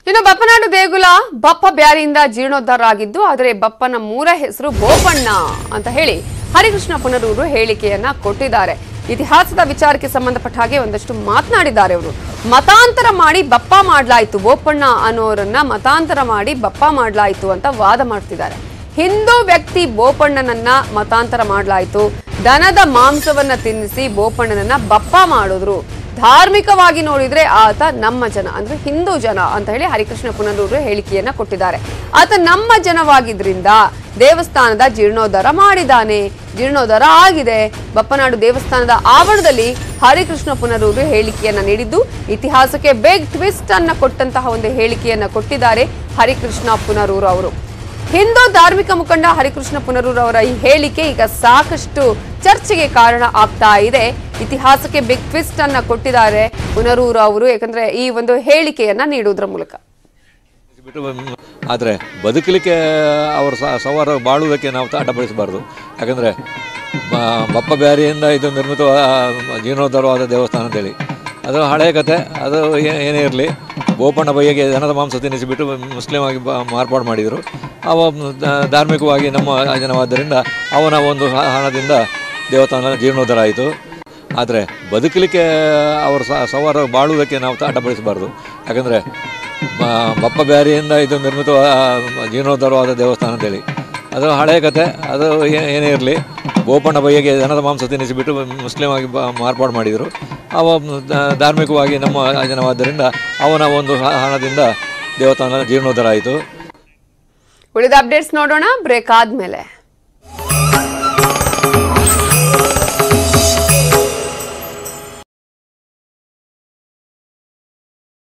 ಇನ್ನು ಬಪ್ಪನಾಡು ದೇಗುಲ ಬಪ್ಪ ಬ್ಯಾರಿಯಿಂದ ಜೀರ್ಣೋದ್ಧಾರ ಆಗಿದ್ದು ಆದರೆ ಬಪ್ಪನ ಮೂಲ ಹೆಸರು ಬೋಪಣ್ಣ ಅಂತ ಹೇಳಿ ಹರಿಕೃಷ್ಣ ಪುನರೂರು ಹೇಳಿಕೆಯನ್ನ ಕೊಟ್ಟಿದ್ದಾರೆ ಇತಿಹಾಸದ ವಿಚಾರಕ್ಕೆ ಸಂಬಂಧಪಟ್ಟ ಹಾಗೆ ಒಂದಷ್ಟು ಮಾತನಾಡಿದ್ದಾರೆ ಅವರು ಮತಾಂತರ ಮಾಡಿ ಬಪ್ಪ ಮಾಡ್ಲಾಯ್ತು ಬೋಪಣ್ಣ ಅನ್ನೋರನ್ನ ಮತಾಂತರ ಮಾಡಿ ಬಪ್ಪ ಮಾಡ್ಲಾಯ್ತು ಅಂತ ವಾದ ಮಾಡ್ತಿದ್ದಾರೆ ಹಿಂದೂ ವ್ಯಕ್ತಿ ಬೋಪಣ್ಣನನ್ನ ಮತಾಂತರ ಮಾಡ್ಲಾಯ್ತು ದನದ ಮಾಂಸವನ್ನ ತಿನ್ನಿಸಿ ಬೋಪಣ್ಣನನ್ನ ಬಪ್ಪ ಮಾಡಿದ್ರು ಧಾರ್ಮಿಕವಾಗಿ ನೋಡಿದ್ರೆ ಆತ ನಮ್ಮ ಜನ ಅಂದ್ರೆ ಹಿಂದೂ ಜನ ಅಂತ ಹೇಳಿ ಹರಿಕೃಷ್ಣ ಪುನರೂರು ಹೇಳಿಕೆಯನ್ನ ಕೊಟ್ಟಿದ್ದಾರೆ ಆತ ನಮ್ಮ ಜನವಾಗಿದ್ರಿಂದ ದೇವಸ್ಥಾನದ ಜೀರ್ಣೋದ್ಧಾರ ಮಾಡಿದ್ದಾನೆ ಜೀರ್ಣೋದ್ಧಾರ ಆಗಿದೆ ಬಪ್ಪನಾಡು ದೇವಸ್ಥಾನದ ಆವರಣದಲ್ಲಿ ಹರಿಕೃಷ್ಣ ಪುನರೂರು ಹೇಳಿಕೆಯನ್ನ ನೀಡಿದ್ದು ಇತಿಹಾಸಕ್ಕೆ ಬೇಗ್ ಟ್ವಿಸ್ಟ್ ಅನ್ನ ಕೊಟ್ಟಂತಹ ಒಂದು ಹೇಳಿಕೆಯನ್ನ ಕೊಟ್ಟಿದ್ದಾರೆ ಹರಿಕೃಷ್ಣ ಪುನರೂರು ಅವರು ಹಿಂದೂ ಧಾರ್ಮಿಕ ಮುಖಂಡ ಹರಿಕೃಷ್ಣ ಪುನರೂರ್ ಅವರ ಈ ಹೇಳಿಕೆ ಈಗ ಸಾಕಷ್ಟು ಚರ್ಚೆಗೆ ಕಾರಣ ಆಗ್ತಾ ಇದೆ ಇತಿಹಾಸಕ್ಕೆ ಬಿಗ್ ಟ್ವಿಸ್ಟ್ ಅನ್ನ ಕೊಟ್ಟಿದ್ದಾರೆ ಪುನರೂರು ಅವರು ಯಾಕಂದ್ರೆ ಈ ಒಂದು ಹೇಳಿಕೆಯನ್ನ ನೀಡುವುದರ ಮೂಲಕ ಬಿಟ್ಟು ಆದರೆ ಬದುಕಲಿಕ್ಕೆ ಅವರು ಸ- ಸವಾರ ಬಾಳುವುದಕ್ಕೆ ನಾವು ಅಡ್ಡಪಡಿಸಬಾರ್ದು ಯಾಕಂದರೆ ಬಪ್ಪ ಬ್ಯಾರಿಯಿಂದ ಇದು ನಿರ್ಮಿತ ಜೀರ್ಣೋದ್ಧಾರವಾದ ದೇವಸ್ಥಾನ ಅಂತೇಳಿ ಅದು ಹಳೆಯ ಕತೆ ಅದು ಏ- ಏನೇ ಇರಲಿ ಗೋಪಣ್ಣ ಬಯ್ಯಗೆ ದನದ ಮಾಂಸ ತಿನ್ನಿಸಿಬಿಟ್ಟು ಮುಸ್ಲಿಂ ಆಗಿ ಬ- ಮಾರ್ಪಾಡು ಮಾಡಿದರು ಅವ ದ- ಧಾರ್ಮಿಕವಾಗಿ ನಮ್ಮ ಜನವಾದ್ದರಿಂದ ಅವನ ಒಂದು ಹ- ಹಣದಿಂದ ದೇವಸ್ಥಾನ ಜೀರ್ಣೋದ್ಧಾರ ಆಯಿತು ಆದರೆ ಬದುಕಲಿಕ್ಕೆ ಅವರು ಸ- ಸವಾರ ಬಾಳುವುದಕ್ಕೆ ನಾವು ಅಡ್ಡಪಡಿಸಬಾರ್ದು ಯಾಕಂದರೆ ಬಪ್ಪ ಬ್ಯಾರಿಯಿಂದ ಇದು ನಿರ್ಮಿತ ಜೀರ್ಣೋದ್ಧಾರವಾದ ದೇವಸ್ಥಾನ ಅಂತೇಳಿ ಅದು ಹಳೆಯ ಕತೆ ಅದು ಏ- ಏನೇ ಇರಲಿ ಗೋಪಣ್ಣ ಬಯ್ಯಗೆ ದನದ ಮಾಂಸ ತಿನ್ನಿಸಿಬಿಟ್ಟು ಮುಸ್ಲಿಂ ಆಗಿ ಬ- ಮಾರ್ಪಾಡು ಮಾಡಿದರು ಅವ ದ- ಧಾರ್ಮಿಕವಾಗಿ ನಮ್ಮ ಜನವಾದ್ದರಿಂದ ಅವನ ಒಂದು ಹ- ಹಣದಿಂದ ದೇವಸ್ಥಾನ ಜೀರ್ಣೋದ್ಧಾರ ಆಯಿತು ಉಳಿದ ಅಪ್ಡೇಟ್ಸ್ ನೋಡೋಣ ಬ್ರೇಕ್ ಆದ್ಮೇಲೆ